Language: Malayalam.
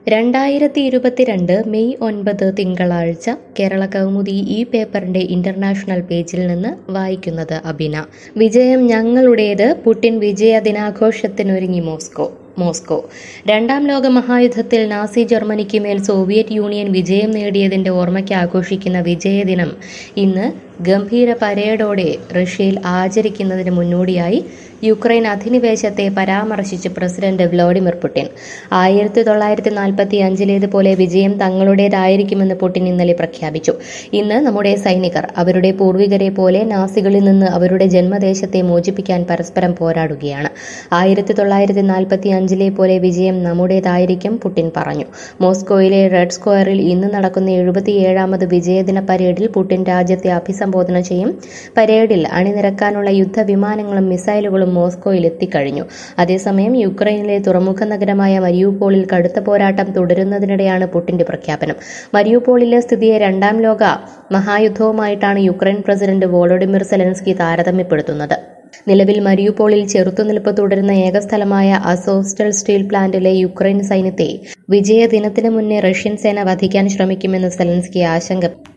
രണ്ടായിരത്തി ഇരുപത്തിരണ്ട് മെയ് ഒൻപത് തിങ്കളാഴ്ച കേരള കൗമുദി ഈ പേപ്പറിന്റെ ഇന്റർനാഷണൽ പേജിൽ നിന്ന് വായിക്കുന്നത് അബിന വിജയം ഞങ്ങളുടേത് പുടിൻ വിജയ ദിനാഘോഷത്തിനൊരുങ്ങി മോസ്കോ മോസ്കോ രണ്ടാം ലോക മഹായുദ്ധത്തിൽ നാസി ജർമ്മനിക്ക് മേൽ സോവിയറ്റ് യൂണിയൻ വിജയം നേടിയതിന്റെ ഓർമ്മയ്ക്ക് ആഘോഷിക്കുന്ന വിജയദിനം ഇന്ന് ഗംഭീര പരേഡോടെ റഷ്യയിൽ ആചരിക്കുന്നതിന് മുന്നോടിയായി യുക്രൈൻ അധിനിവേശത്തെ പരാമർശിച്ച് പ്രസിഡന്റ് വ്ളാഡിമിർ പുടിൻ ആയിരത്തി തൊള്ളായിരത്തി നാൽപ്പത്തി അഞ്ചിലേതുപോലെ വിജയം തങ്ങളുടേതായിരിക്കുമെന്ന് പുടിൻ ഇന്നലെ പ്രഖ്യാപിച്ചു ഇന്ന് നമ്മുടെ സൈനികർ അവരുടെ പൂർവികരെ പോലെ നാസികളിൽ നിന്ന് അവരുടെ ജന്മദേശത്തെ മോചിപ്പിക്കാൻ പരസ്പരം പോരാടുകയാണ് ആയിരത്തി തൊള്ളായിരത്തി നാൽപ്പത്തി അഞ്ചിലെ പോലെ വിജയം നമ്മുടേതായിരിക്കും പുടിൻ പറഞ്ഞു മോസ്കോയിലെ റെഡ് സ്ക്വയറിൽ ഇന്ന് നടക്കുന്ന എഴുപത്തിയേഴാമത് വിജയദിന പരേഡിൽ പുടിൻ രാജ്യത്തെ അഭിസംബോധന ചെയ്യും പരേഡിൽ അണിനിരക്കാനുള്ള യുദ്ധവിമാനങ്ങളും മിസൈലുകളും മോസ്കോയിൽ എത്തിക്കഴിഞ്ഞു അതേസമയം യുക്രൈനിലെ തുറമുഖ നഗരമായ മരിയൂപോളിൽ കടുത്ത പോരാട്ടം തുടരുന്നതിനിടെയാണ് പുടിന്റെ പ്രഖ്യാപനം മരിയൂപോളിലെ സ്ഥിതിയെ രണ്ടാം ലോക മഹായുദ്ധവുമായിട്ടാണ് യുക്രൈൻ പ്രസിഡന്റ് വോളോഡിമിർ സെലൻസ്കി താരതമ്യപ്പെടുത്തുന്നത് നിലവിൽ മരിയുപോളിൽ ചെറുത്തുനിൽപ്പ് തുടരുന്ന ഏക സ്ഥലമായ അസോസ്റ്റൽ സ്റ്റീൽ പ്ലാന്റിലെ യുക്രൈൻ സൈന്യത്തെ വിജയദിനത്തിന് മുന്നേ റഷ്യൻ സേന വധിക്കാൻ ശ്രമിക്കുമെന്ന് സെലൻസ്കി ആശങ്ക